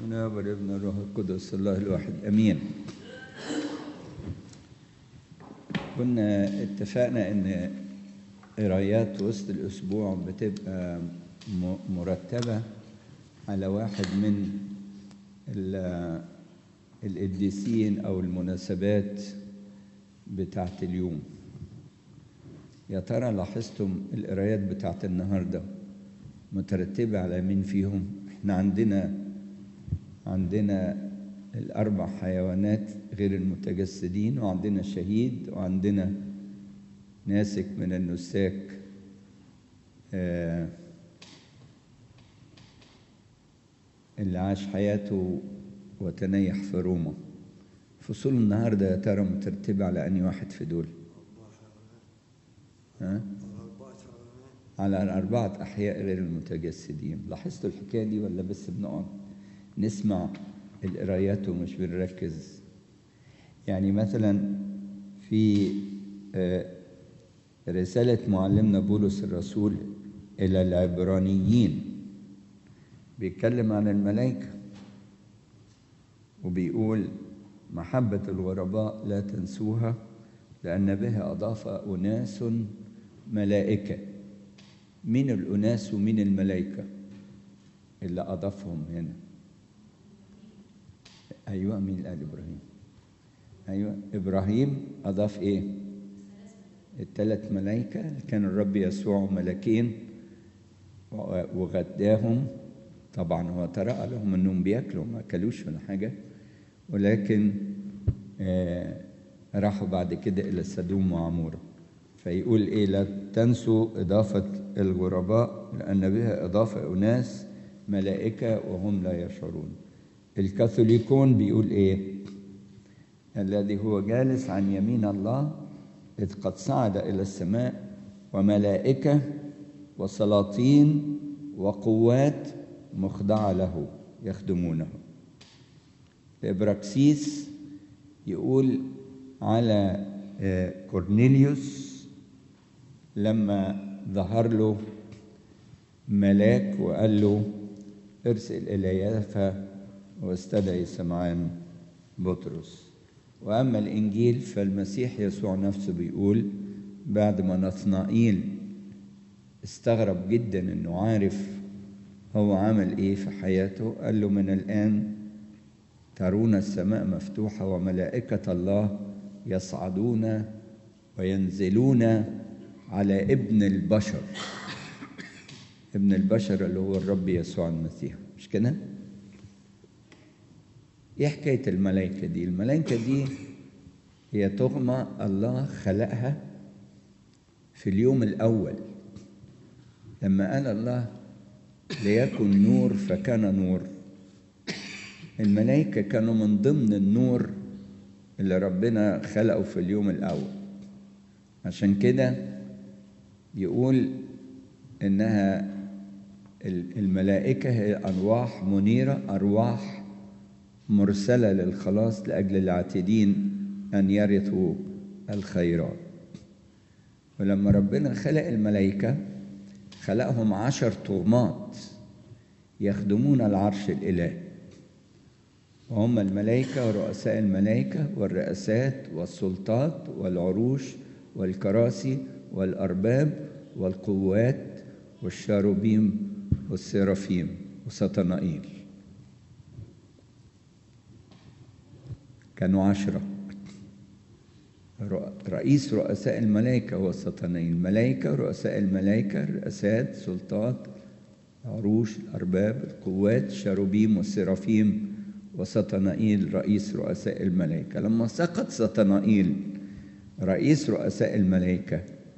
من الاب والابن والروح القدس الله الواحد امين كنا اتفقنا ان قرايات وسط الاسبوع بتبقى م- مرتبه على واحد من ال- القديسين او المناسبات بتاعت اليوم يا ترى لاحظتم القرايات بتاعت النهارده مترتبه على مين فيهم احنا عندنا عندنا الاربع حيوانات غير المتجسدين وعندنا شهيد وعندنا ناسك من النساك آه، اللي عاش حياته وتنيح في روما فصول النهارده يا ترى مترتبه على اني واحد في دول ها على الأربعة أحياء غير المتجسدين لاحظتوا الحكاية دي ولا بس بنقعد نسمع القرايات ومش بنركز يعني مثلا في آه، رسالة معلمنا بولس الرسول إلى العبرانيين بيتكلم عن الملائكة وبيقول محبة الغرباء لا تنسوها لأن بها أضاف أناس ملائكة مين الأناس ومين الملائكة اللي أضافهم هنا أيوة مين اللي قال إبراهيم أيوة إبراهيم أضاف إيه الثلاث ملائكة كان الرب يسوع ملكين و- وغداهم طبعا هو ترى لهم انهم بياكلوا ما اكلوش ولا حاجه ولكن آه راحوا بعد كده الى سدوم وعموره فيقول ايه لا تنسوا اضافه الغرباء لان بها اضافه اناس ملائكه وهم لا يشعرون الكاثوليكون بيقول ايه الذي هو جالس عن يمين الله إذ قد صعد إلى السماء وملائكة وسلاطين وقوات مخضعة له يخدمونه إبراكسيس يقول على آه، كورنيليوس لما ظهر له ملاك وقال له ارسل إلى يافا واستدعي سمعان بطرس وأما الإنجيل فالمسيح يسوع نفسه بيقول بعد ما نثنائيل استغرب جدا إنه عارف هو عمل إيه في حياته قال له من الآن ترون السماء مفتوحة وملائكة الله يصعدون وينزلون على ابن البشر ابن البشر اللي هو الرب يسوع المسيح مش كده؟ ايه حكايه الملائكه دي الملائكه دي هي تغمى الله خلقها في اليوم الاول لما قال الله ليكن نور فكان نور الملائكه كانوا من ضمن النور اللي ربنا خلقه في اليوم الاول عشان كده يقول انها الملائكه هي ارواح منيره ارواح مرسلة للخلاص لأجل العاتدين أن يرثوا الخيرات ولما ربنا خلق الملائكة خلقهم عشر طغمات يخدمون العرش الإلهي وهم الملائكة ورؤساء الملائكة والرئاسات والسلطات والعروش والكراسي والأرباب والقوات والشاروبيم والسرافيم وسطنائيل كانوا عشرة رئيس رؤساء الملائكة هو السطنين الملائكة رؤساء الملائكة الرئاسات سلطات عروش الأرباب القوات شاروبيم والسرافيم وسطنائيل رئيس رؤساء الملائكة لما سقط سطنائيل رئيس رؤساء الملائكة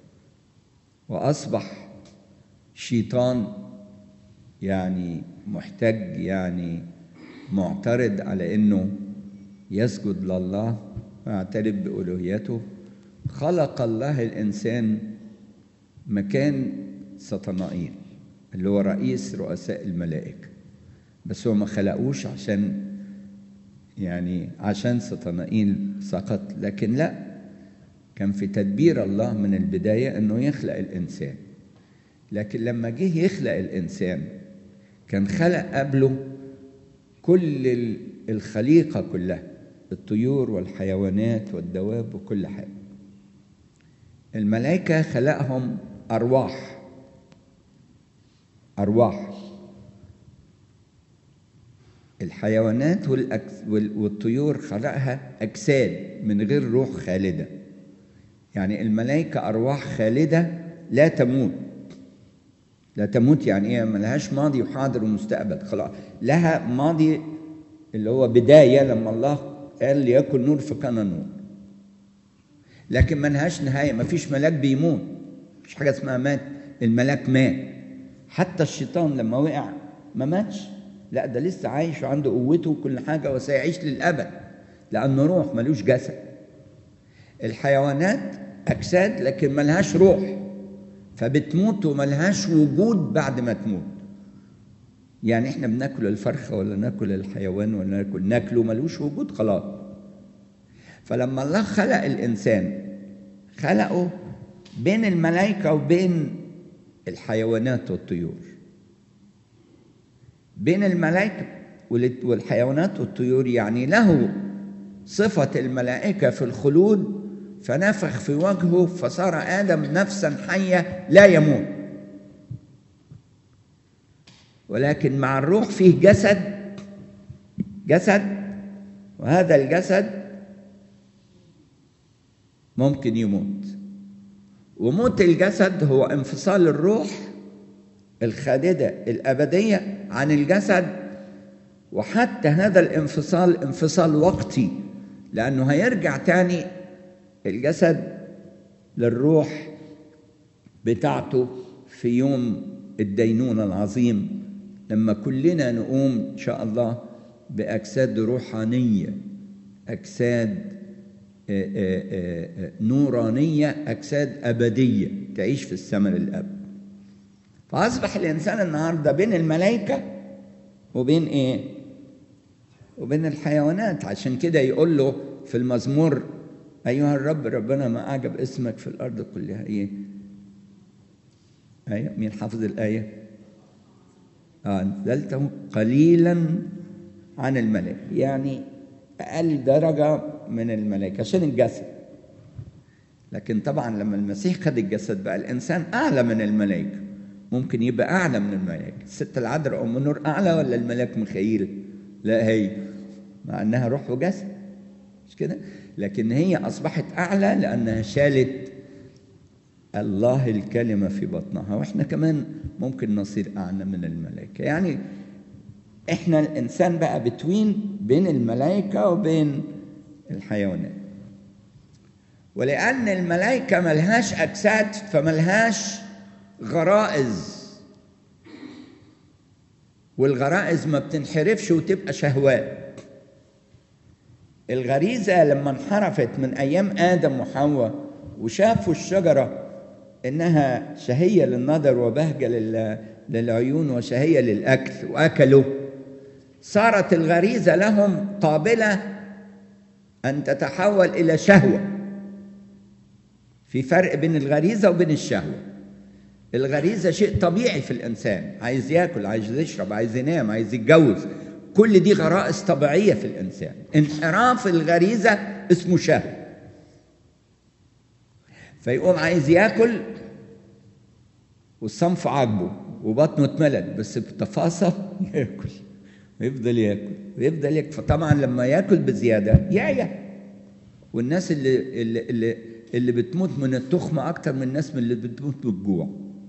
وأصبح شيطان يعني محتج يعني معترض على انه يسجد لله ويعترف بألوهيته خلق الله الإنسان مكان سطنائيل اللي هو رئيس رؤساء الملائكة بس هو ما خلقوش عشان يعني عشان سطنائيل سقط لكن لا كان في تدبير الله من البداية أنه يخلق الإنسان لكن لما جه يخلق الإنسان كان خلق قبله كل ال- الخليقة كلها الطيور والحيوانات والدواب وكل حاجة الملائكة خلقهم أرواح أرواح الحيوانات والأكس وال- والطيور خلقها أجساد من غير روح خالدة يعني الملائكة أرواح خالدة لا تموت لا تموت يعني ايه ملهاش ماضي وحاضر ومستقبل خلاص لها ماضي اللي هو بدايه لما الله قال ليكن نور فكان نور لكن ملهاش نهايه مفيش ملاك بيموت مفيش حاجه اسمها مات الملاك مات حتى الشيطان لما وقع ما ماتش لا ده لسه عايش وعنده قوته وكل حاجه وسيعيش للابد لانه روح ملوش جسد الحيوانات اجساد لكن ملهاش روح فبتموت وملهاش وجود بعد ما تموت يعني احنا بناكل الفرخه ولا ناكل الحيوان ولا ناكل ناكله ملوش وجود خلاص فلما الله خلق الانسان خلقه بين الملائكه وبين الحيوانات والطيور بين الملائكه والت- والحيوانات والطيور يعني له صفه الملائكه في الخلود فنفخ في وجهه فصار ادم نفسا حيه لا يموت ولكن مع الروح فيه جسد جسد وهذا الجسد ممكن يموت وموت الجسد هو انفصال الروح الخالدة الأبدية عن الجسد وحتى هذا الانفصال انفصال وقتي لأنه هيرجع تاني الجسد للروح بتاعته في يوم الدينونة العظيم لما كلنا نقوم إن شاء الله بأجساد روحانية أجساد آه، آه، آه، نورانية أجساد أبدية تعيش في السماء للأبد فأصبح الإنسان النهاردة بين الملائكة وبين إيه؟ وبين الحيوانات عشان كده يقول له في المزمور أيها الرب ربنا ما أعجب اسمك في الأرض كلها إيه؟ أيوة مين حافظ الآية؟ آه أنزلته قليلا عن الملائكة يعني أقل درجة من الملائكة عشان الجسد لكن طبعا لما المسيح خد الجسد بقى الإنسان أعلى من الملائكة ممكن يبقى أعلى من الملائكة الست العذراء أم النور أعلى ولا الملاك ميخائيل؟ لا هي مع أنها روح وجسد مش كده؟ لكن هي أصبحت أعلى لأنها شالت الله الكلمة في بطنها وإحنا كمان ممكن نصير أعلى من الملائكة يعني إحنا الإنسان بقى بتوين بين الملائكة وبين الحيوانات ولأن الملائكة ملهاش أجساد فملهاش غرائز والغرائز ما بتنحرفش وتبقى شهوات الغريزة لما انحرفت من أيام آدم وحواء وشافوا الشجرة إنها شهية للنظر وبهجة لل- للعيون وشهية للأكل وأكلوا صارت الغريزة لهم قابلة أن تتحول إلى شهوة في فرق بين الغريزة وبين الشهوة الغريزة شيء طبيعي في الإنسان عايز ياكل عايز يشرب عايز ينام عايز يتجوز كل دي غرائز طبيعية في الإنسان انحراف الغريزة اسمه شهوة فيقوم عايز ياكل والصنف عاجبه وبطنه اتملت بس بتفاصيل ياكل ويفضل ياكل ويفضل ياكل فطبعا لما ياكل بزياده يعيا والناس اللي اللي اللي, اللي بتموت من التخمه اكتر من الناس من اللي بتموت من الجوع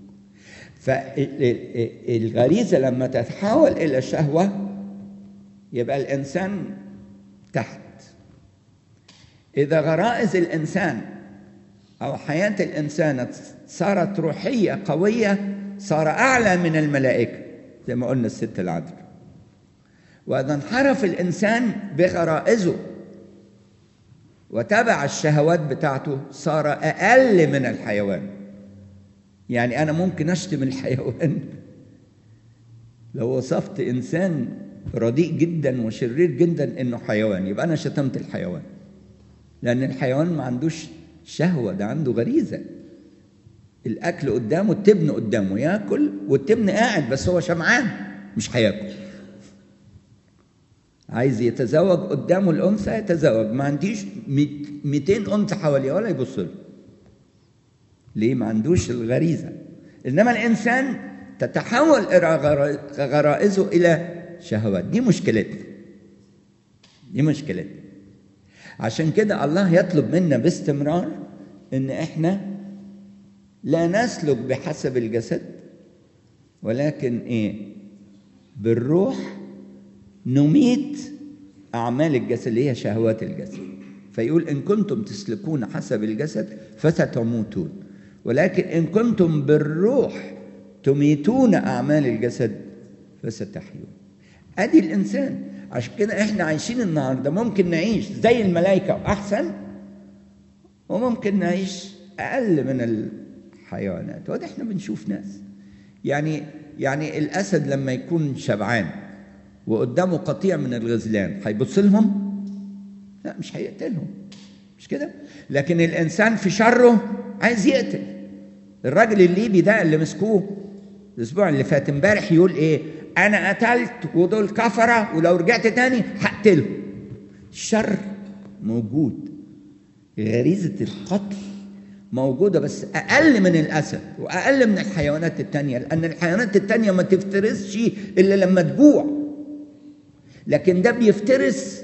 فالغريزه لما تتحول الى شهوه يبقى الانسان تحت اذا غرائز الانسان او حياه الانسان صارت روحيه قويه صار اعلى من الملائكه زي ما قلنا الست العذراء واذا انحرف الانسان بغرائزه وتبع الشهوات بتاعته صار اقل من الحيوان يعني انا ممكن اشتم الحيوان لو وصفت انسان رديء جدا وشرير جدا انه حيوان يبقى انا شتمت الحيوان لان الحيوان ما عندوش شهوه ده عنده غريزه الاكل قدامه التبن قدامه ياكل والتبن قاعد بس هو شمعان مش هياكل عايز يتزوج قدامه الانثى يتزوج ما عنديش 200 انثى حواليه ولا يبص له ليه ما عندوش الغريزه انما الانسان تتحول غرائزه الى شهوات دي مشكلتنا دي مشكلتنا عشان كده الله يطلب منا باستمرار ان احنا لا نسلك بحسب الجسد ولكن ايه بالروح نميت اعمال الجسد اللي هي شهوات الجسد فيقول ان كنتم تسلكون حسب الجسد فستموتون ولكن ان كنتم بالروح تميتون اعمال الجسد فستحيون ادي الانسان عشان كده احنا عايشين النهارده ممكن نعيش زي الملائكه واحسن وممكن نعيش اقل من الحيوانات وده احنا بنشوف ناس يعني يعني الاسد لما يكون شبعان وقدامه قطيع من الغزلان هيبص لهم لا مش هيقتلهم مش كده لكن الانسان في شره عايز يقتل الراجل الليبي ده اللي مسكوه الاسبوع اللي فات امبارح يقول ايه انا قتلت ودول كفره ولو رجعت تاني هقتلهم الشر موجود غريزه القتل موجودة بس أقل من الأسد وأقل من الحيوانات التانية لأن الحيوانات التانية ما تفترسش إلا لما تجوع لكن ده بيفترس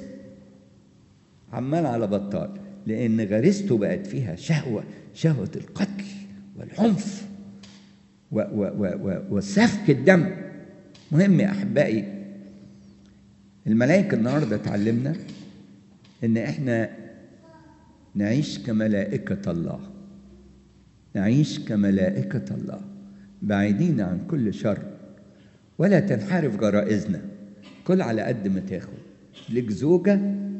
عمال على بطال لأن غريزته بقت فيها شهوة شهوة القتل والعنف و و و و وسفك الدم مهم يا أحبائي الملائكة النهاردة تعلمنا إن إحنا نعيش كملائكة الله نعيش كملائكة الله بعيدين عن كل شر ولا تنحرف غرائزنا كل على قد ما تاخد ليك زوجة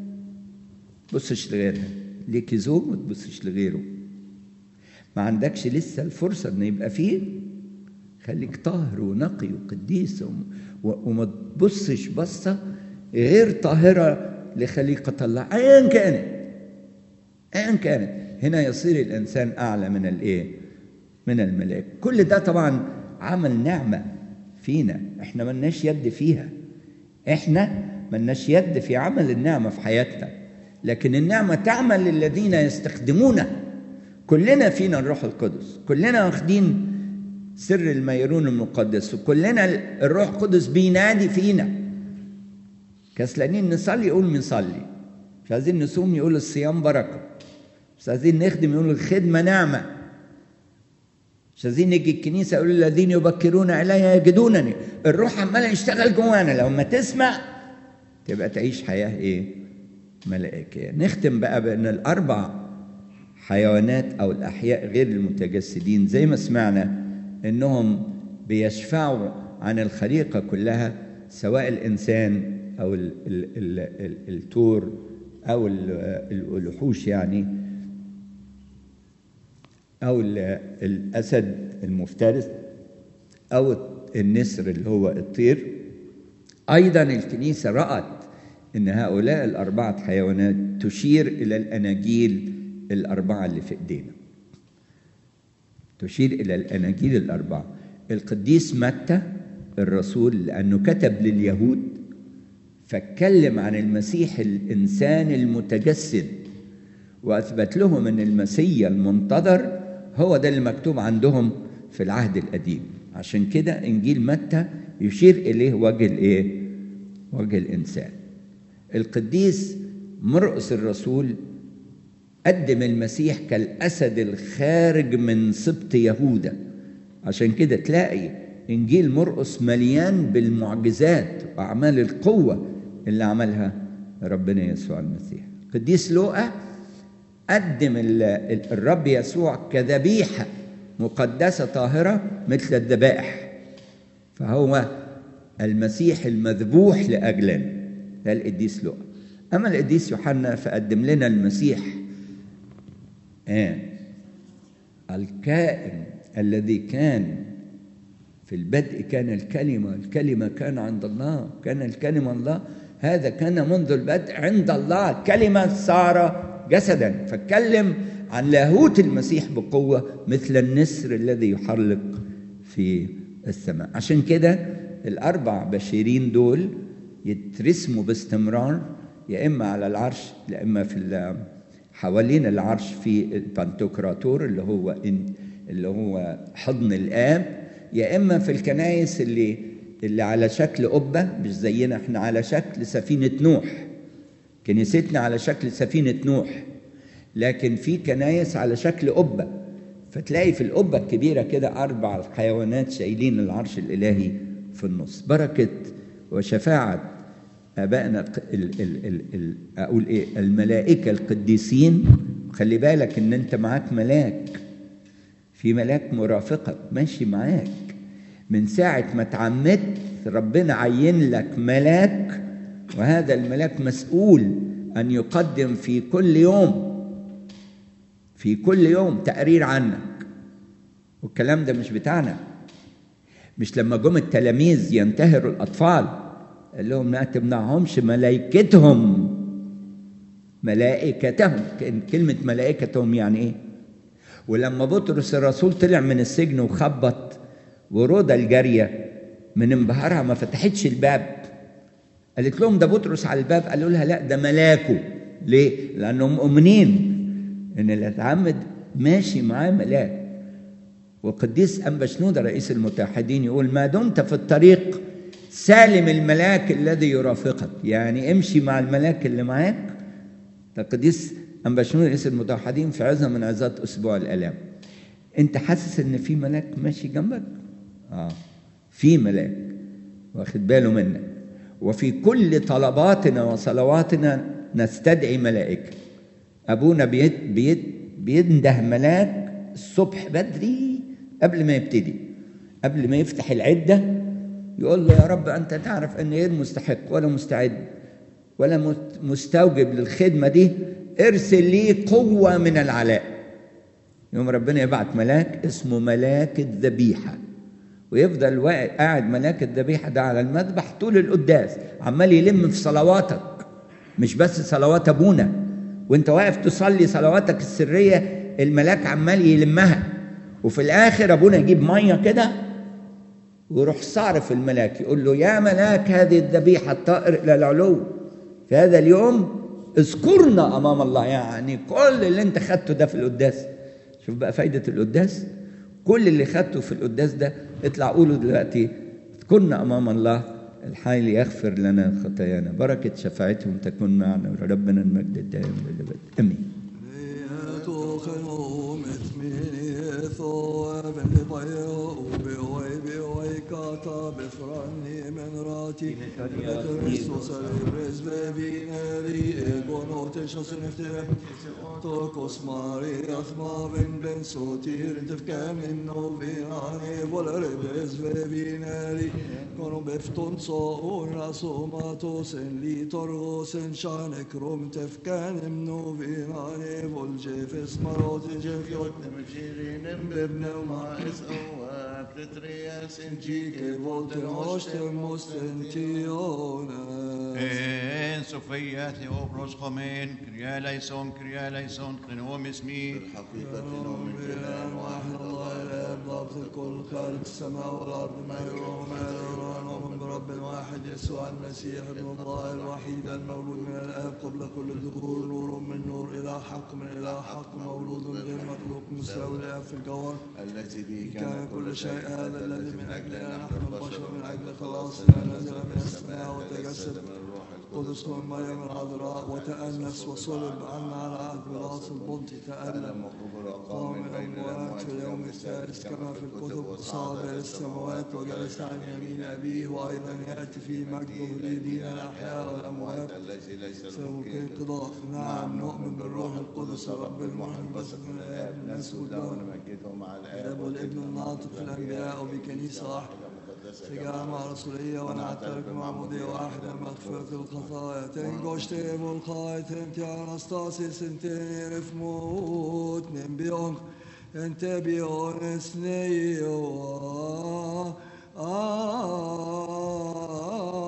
بصش لغيرها ليك زوج ما تبصش لغيره ما عندكش لسه الفرصة ان يبقى فيه خليك طاهر ونقي وقديس وما تبصش بصة غير طاهرة لخليقة الله أيا كانت أيا كانت هنا يصير الإنسان أعلى من الإيه؟ من الملائكة كل ده طبعا عمل نعمة فينا احنا ملناش يد فيها احنا ملناش يد في عمل النعمة في حياتنا لكن النعمة تعمل للذين يستخدمونها كلنا فينا الروح القدس كلنا واخدين سر الميرون المقدس وكلنا الروح القدس بينادي فينا كسلانين نصلي يقول بنصلي مش عايزين نصوم يقول الصيام بركه مش عايزين نخدم يقول الخدمة نعمة مش عايزين نيجي الكنيسة يقول الذين يبكرون إلي يجدونني الروح عمال يشتغل جوانا لو ما تسمع تبقى تعيش حياة إيه ملائكية نختم بقى بأن الأربع حيوانات أو الأحياء غير المتجسدين زي ما سمعنا إنهم بيشفعوا عن الخليقة كلها سواء الإنسان أو ال ال ال ال التور أو الوحوش يعني أو الأسد المفترس أو النسر اللي هو الطير أيضا الكنيسة رأت أن هؤلاء الأربعة حيوانات تشير إلى الأناجيل الأربعة اللي في إيدينا تشير إلى الأناجيل الأربعة القديس متى الرسول لأنه كتب لليهود فاتكلم عن المسيح الإنسان المتجسد وأثبت لهم أن المسيح المنتظر هو ده اللي مكتوب عندهم في العهد القديم عشان كده إنجيل متى يشير إليه وجه الإيه؟ وجه الإنسان القديس مرقس الرسول قدم المسيح كالأسد الخارج من سبط يهوذا عشان كده تلاقي إنجيل مرقس مليان بالمعجزات وأعمال القوة اللي عملها ربنا يسوع المسيح قديس لوقا قدم الرب يسوع كذبيحة مقدسة طاهرة مثل الذبائح فهو المسيح المذبوح لأجلنا ده القديس لوقا أما القديس يوحنا فقدم لنا المسيح آه الكائن الذي كان في البدء كان الكلمة الكلمة كان عند الله كان الكلمة الله هذا كان منذ البدء عند الله كلمة صار جسدا فاتكلم عن لاهوت المسيح بقوة مثل النسر الذي يحرق في السماء عشان كده الأربع بشيرين دول يترسموا باستمرار يا اما على العرش يا اما في حوالين العرش في البانتوكراتور اللي هو اللي هو حضن الاب يا اما في الكنايس اللي اللي على شكل قبه مش زينا احنا على شكل سفينه نوح كنيستنا على شكل سفينه نوح لكن في كنايس على شكل قبه فتلاقي في القبه الكبيره كده اربع حيوانات شايلين العرش الالهي في النص بركه وشفاعه ابائنا ال ال ال ال اقول ايه الملائكه القديسين خلي بالك ان انت معاك ملاك في ملاك مرافقك ماشي معاك من ساعه ما اتعمدت ربنا عين لك ملاك وهذا الملاك مسؤول ان يقدم في كل يوم في كل يوم تقرير عنك والكلام ده مش بتاعنا مش لما جم التلاميذ ينتهروا الاطفال قال لهم لا تمنعهمش ملائكتهم ملائكتهم كلمة ملائكتهم يعني ايه ولما بطرس الرسول طلع من السجن وخبط ورودة الجارية من انبهارها ما فتحتش الباب قالت لهم ده بطرس على الباب قالوا لها لا ده ملاكه ليه؟ لأنهم مؤمنين إن اللي اتعمد ماشي معاه ملاك والقديس أنبا شنودة رئيس المتحدين يقول ما دمت في الطريق سالم الملاك الذي يرافقك يعني امشي مع الملاك اللي معاك القديس أنبا شنودة رئيس المتحدين في عظة من عظات أسبوع الآلام أنت حاسس إن في ملاك ماشي جنبك؟ آه في ملاك واخد باله منك وفي كل طلباتنا وصلواتنا نستدعي ملائكة أبونا بيد بيد بينده ملاك الصبح بدري قبل ما يبتدي قبل ما يفتح العدة يقول له يا رب أنت تعرف أني غير مستحق ولا مستعد ولا مستوجب للخدمة دي ارسل لي قوة من العلاء يوم ربنا يبعت ملاك اسمه ملاك الذبيحه ويفضل واقع قاعد ملاك الذبيحة ده على المذبح طول القداس عمال يلم في صلواتك مش بس صلوات أبونا وانت واقف تصلي صلواتك السرية الملاك عمال يلمها وفي الآخر أبونا يجيب مية كده ويروح صارف الملاك يقول له يا ملاك هذه الذبيحة الطائر إلى العلو في هذا اليوم اذكرنا أمام الله يعني كل اللي انت خدته ده في القداس شوف بقى فايدة القداس كل اللي خدته في القداس ده اطلع قولوا دلوقتي اذكرنا امام الله الحي ليغفر لنا خطايانا بركه شفاعتهم تكون معنا وربنا المجد الدائم للابد امين kata befranni men rati Kristus är presbyvineri egon och teshasen efter Tokos Maria thmavin blen sotir tefkan min novinani volare presbyvineri Kono befton so ora somatos en litorgos en shanek rom tefkan min novinani vol jefes marot jefjot Mshirin bebne ma is'oa Pretrias in Gike volte noster mostentione En Sofia Theopros Chomen, Kyria Leison, Kyria Leison, Krenom اسمي الحقيقة نؤمن بإله واحد الله الآب ضابط الكل خالق السماء والأرض ما يرى وما لا يرى نؤمن برب واحد يسوع المسيح ابن الله الوحيد المولود من الآب قبل كل الدهور نور من نور إلى حق من إلى حق مولود غير مخلوق مساوي الآب في الجوهر التي به كان كل شيء هذا الذي من أجلنا نحن البشر من أجل خلاصنا نزل من السماء وتجسد قدس من مريم العذراء وتأنس وصلب عنا على عهد براس البنط تألم قام من الأموات في اليوم الثالث كما في الكتب صعد إلى السماوات وجلس عن يمين أبيه وأيضا يأتي في مجده ليدين الأحياء والأموات الذي ليس في ملك انقضاء نعم نؤمن بالروح القدس الرب المحيي بس من الآب نسجد له نمجده مع الآب الاب والابن الناطق في الانبياء وبكنيسه واحده في جامعة رسولية ونعترف بمعمودية واحدة مغفرة الخطايا تنجوش تيبو الخاي تنتي انستاسيس انتي رفموت نبيون انت بيون سنيو آه آه